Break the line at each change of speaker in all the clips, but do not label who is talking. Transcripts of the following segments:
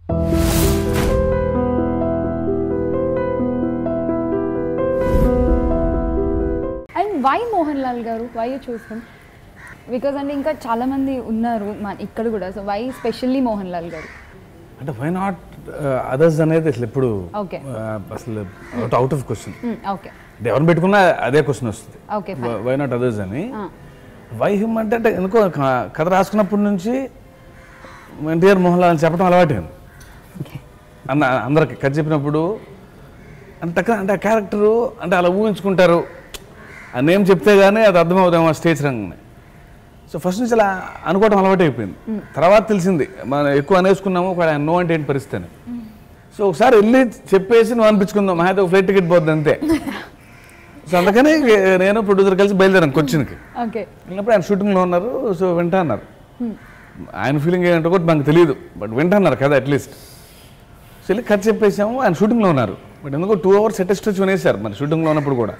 And why Mohan Lal గారు why చూసాం because అంటే ఇంకా చాలా మంది ఉన్నారు మన ఇక్కడ కూడా so why specially Mohan Lal garu
అంటే వై నాట్ అదర్స్ అనేది అసలు ఎప్పుడు
Okay.
uh, అసలు అవుట్ ఆఫ్ క్వశ్చన్
ఓకే
అంటే ఎవరిని పెట్టుకున్నా అదే క్వశ్చన్ వస్తుంది
ఓకే
వై నాట్ అదర్స్ అని వై హిమ్ అంటే అంటే ఎందుకో క- కథ రాసుకున్నప్పటి నుంచి ఎన్టీఆర్ మోహన్ లాల్ అని చెప్పడం అలవాటైంది అన్న అందరికి కథ చెప్పినప్పుడు అంటే టక్కున అంటే ఆ క్యారెక్టరు అంటే అలా ఊహించుకుంటారు ఆ నేమ్ చెప్తే కానీ అది అర్థమవుతాం ఆ స్టేజ్ రంగని సో ఫస్ట్ నుంచి అలా అనుకోవడం అలవాటు అయిపోయింది తర్వాత తెలిసింది మనం ఎక్కువ అనేసుకున్నాము ఒక నో అంటే ఏంటి పరిస్థితి అని సో ఒకసారి వెళ్ళి చెప్పేసి నువ్వు అనిపించుకుందాం మా అయితే ఒక ఫ్లైట్ టికెట్ పోద్ది అంతే సో అందుకని నేను ప్రొడ్యూసర్ కలిసి బయలుదేరాను కొచ్చిన్కి
ఓకే
వెళ్ళినప్పుడు ఆయన షూటింగ్లో ఉన్నారు సో వింటా అన్నారు ఆయన ఫీలింగ్ ఏంటో కూడా మనకు తెలియదు బట్ వింటా అన్నారు కదా అట్లీస్ట్ సో వెళ్ళి కథ చెప్పేసాము ఆయన షూటింగ్లో ఉన్నారు బట్ ఎందుకో టూ అవర్స్ అటెస్ట్ వచ్చి వినేశారు మరి షూటింగ్లో ఉన్నప్పుడు కూడా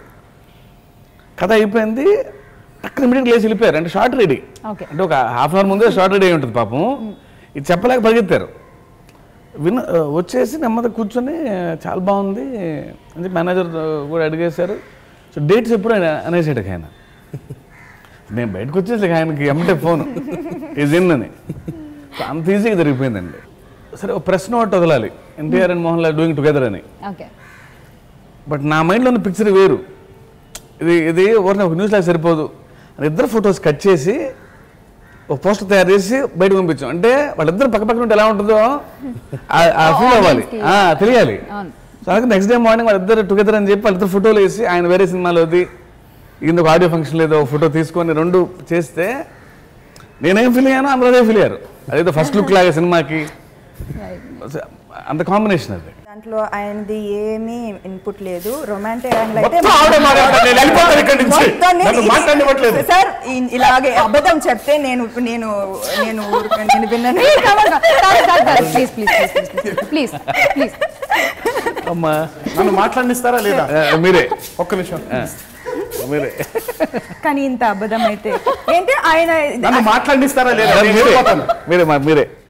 కథ అయిపోయింది టక్కున ఇమీడియట్ లేచి వెళ్ళిపోయారు అంటే షార్ట్ రెడీ
ఓకే
అంటే ఒక హాఫ్ అన్ అవర్ ముందే షార్ట్ రెడీ అయి ఉంటుంది పాపం ఇది చెప్పలేక పరిగెత్తారు విన వచ్చేసి నెమ్మది కూర్చొని చాలా బాగుంది అని చెప్పి మేనేజర్ కూడా అడిగేశారు సో డేట్స్ ఎప్పుడు ఆయన అనేసాడు ఆయన నేను బయటకు వచ్చేసి ఆయనకి ఎమ్మటే ఫోన్ ఈజ్ ఇన్ అని సో అంత ఈజీగా జరిగిపోయిందండి సరే ఒక ప్రెస్ నోట్ వదలాలి NTR and Mohan Lal doing together అని
ఓకే
బట్ నా మైండ్లో ఉన్న పిక్చర్ వేరు ఇది ఇది ఊరిని ఒక న్యూస్ లాగా సరిపోదు అని ఇద్దరు ఫొటోస్ కట్ చేసి ఒక పోస్టర్ తయారు చేసి బయటకు పంపించాం అంటే వాళ్ళిద్దరు పక్క పక్కన ఉంటే ఎలా ఉంటుందో ఆ- ఆ ఫీల్ అవ్వాలి
audience కి.
ఆ, తెలియాలి
అవును
సో అలాగే నెక్స్ట్ డే మార్నింగ్ వాళ్ళిద్దరు టుగెదర్ అని చెప్పి వాళ్ళిద్దరు ఫోటోలు వేసి ఆయన వేరే సినిమాలోది ఇందుకు ఆడియో ఫంక్షన్ లేదో ఫోటో తీసుకొని రెండు చేస్తే నేనేం ఫీల్ అయ్యానో అందరూ అదే ఫీల్ అయ్యారు అదేదో ఫస్ట్ లుక్ లాగా సినిమాకి అంత కాంబినేషన్ అది
దాంట్లో ఆయనది ఏమీ ఇన్పుట్ లేదు రొమాంటిక్ యాంగిల్ అయితే
మొత్తం ఆవిడే మాట్లాడతారు. నేను వెళ్ళిపోతాను ఇక్కడి నుంచి.
మొత్తాన్ని
నన్ను మాట్లాడనివ్వట్లేదు.
సార్ ఈ- ఇలాగే అబద్ధం చెప్తే నేను నేను నేను ఊరుకు- నేను విన్నాను
please please please please please
అమ్మా
నన్ను మాట్లాడిస్తారా లేదా
ఆ, మీరే
ఒక్క నిమిషం
ఆ, మీరే
కానీ ఇంత అబద్ధం అయితే ఏంటి ఆయన
నన్ను మాట్లాడిస్తారా లేదా నేను
మీరే
వెళ్ళిపోతాను.
మీరే మా- మీరే